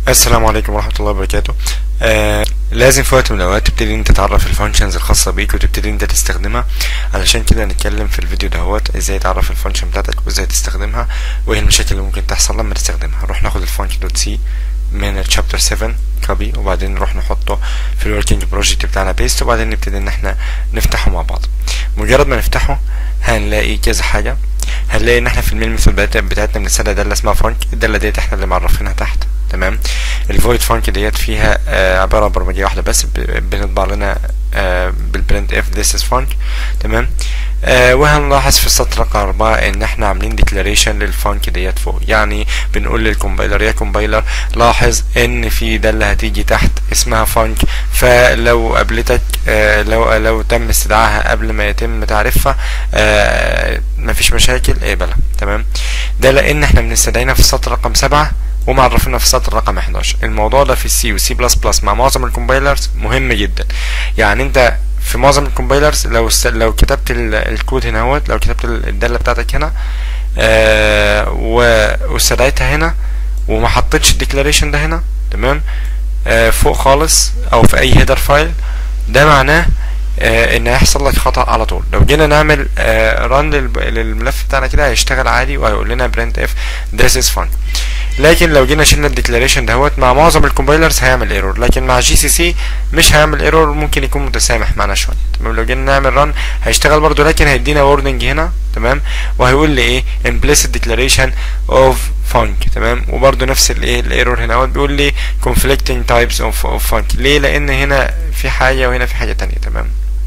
السلام عليكم ورحمة الله وبركاته آه لازم في وقت من الأوقات تبتدي انت تعرف الفانكشنز الخاصة بيك وتبتدي انت تستخدمها علشان كده هنتكلم في الفيديو دهوت ازاي تعرف الفانكشن بتاعتك وازاي تستخدمها وايه المشاكل اللي ممكن تحصل لما تستخدمها نروح ناخد الفانكشن دوت سي من الشابتر 7 كوبي وبعدين نروح نحطه في الوركينج بروجكت بتاعنا بيست وبعدين نبتدي ان احنا نفتحه مع بعض مجرد ما نفتحه هنلاقي كذا حاجة هنلاقي ان احنا في المين ميثود بتاعتنا بنستدعي دالة اسمها فانك الدالة ديت احنا اللي معرفينها تحت تمام الفويد فانك ديت فيها آه عبارة عن برمجية واحدة بس بنطبع لنا آه بالبرنت اف this is funk تمام آه وهنلاحظ في السطر رقم أربعة إن احنا عاملين ديكلاريشن للفانك ديت فوق يعني بنقول للكومبايلر يا كومبايلر لاحظ إن في دالة هتيجي تحت اسمها فانك فلو قابلتك آه لو لو تم استدعائها قبل ما يتم تعريفها آه مفيش مشاكل اقبلها تمام ده لأن احنا بنستدعينا في السطر رقم سبعة ومعرفينها في السطر رقم 11 الموضوع ده في السي والسي بلس بلس مع معظم الكومبايلرز مهم جدا يعني انت في معظم الكومبايلرز لو لو كتبت الكود هنا اهوت لو كتبت الداله بتاعتك هنا آه واستدعيتها هنا وما حطيتش الديكلاريشن ده هنا تمام آه فوق خالص او في اي هيدر فايل ده معناه آه ان هيحصل لك خطا على طول لو جينا نعمل آه ران للملف بتاعنا كده هيشتغل عادي وهيقول لنا برنت اف this is fun لكن لو جينا شلنا الديكلاريشن دهوت مع معظم الكومبايلرز هيعمل ايرور لكن مع جي سي سي مش هيعمل ايرور ممكن يكون متسامح معنا شويه تمام لو جينا نعمل ران هيشتغل برضو لكن هيدينا وورنينج هنا تمام وهيقول لي ايه implicit declaration of funk تمام وبرضو نفس الايه الايرور هنا اهوت بيقول لي conflicting types of, of funk ليه لان هنا في حاجه وهنا في حاجه تانية تمام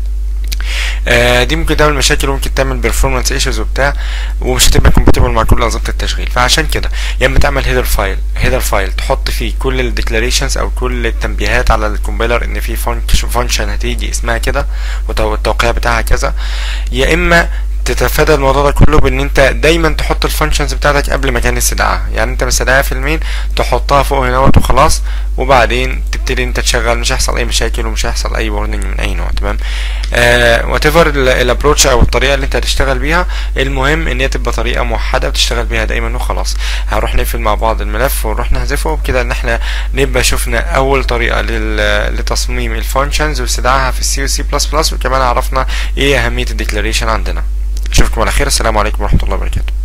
آه دي ممكن تعمل مشاكل وممكن تعمل بيرفورمانس ايشوز وبتاع ومش هتبقى كومباتبل مع كل انظمه التشغيل فعشان كده يا اما تعمل هيدر فايل هيدر فايل تحط فيه كل الديكلاريشنز او كل التنبيهات على الكومبايلر ان في فانكشن هتيجي اسمها كده والتوقيع بتاعها كذا يا اما تتفادى الموضوع ده كله بان انت دايما تحط الفانكشنز بتاعتك قبل مكان استدعائها يعني انت مستدعيها في المين تحطها فوق هنا وخلاص وبعدين تبتدي انت تشغل مش هيحصل اي مشاكل ومش هيحصل اي وارنينج من اي نوع تمام وات ايفر الابروتش او الطريقه اللي انت هتشتغل بيها المهم ان هي تبقى طريقه موحده وتشتغل بيها دايما وخلاص هنروح نقفل مع بعض الملف ونروح نحذفه وبكده ان احنا نبقى شفنا اول طريقه لتصميم الفانكشنز واستدعائها في السي وسي بلس بلس وكمان عرفنا ايه اهميه الديكلاريشن عندنا اشوفكم على خير السلام عليكم ورحمه الله وبركاته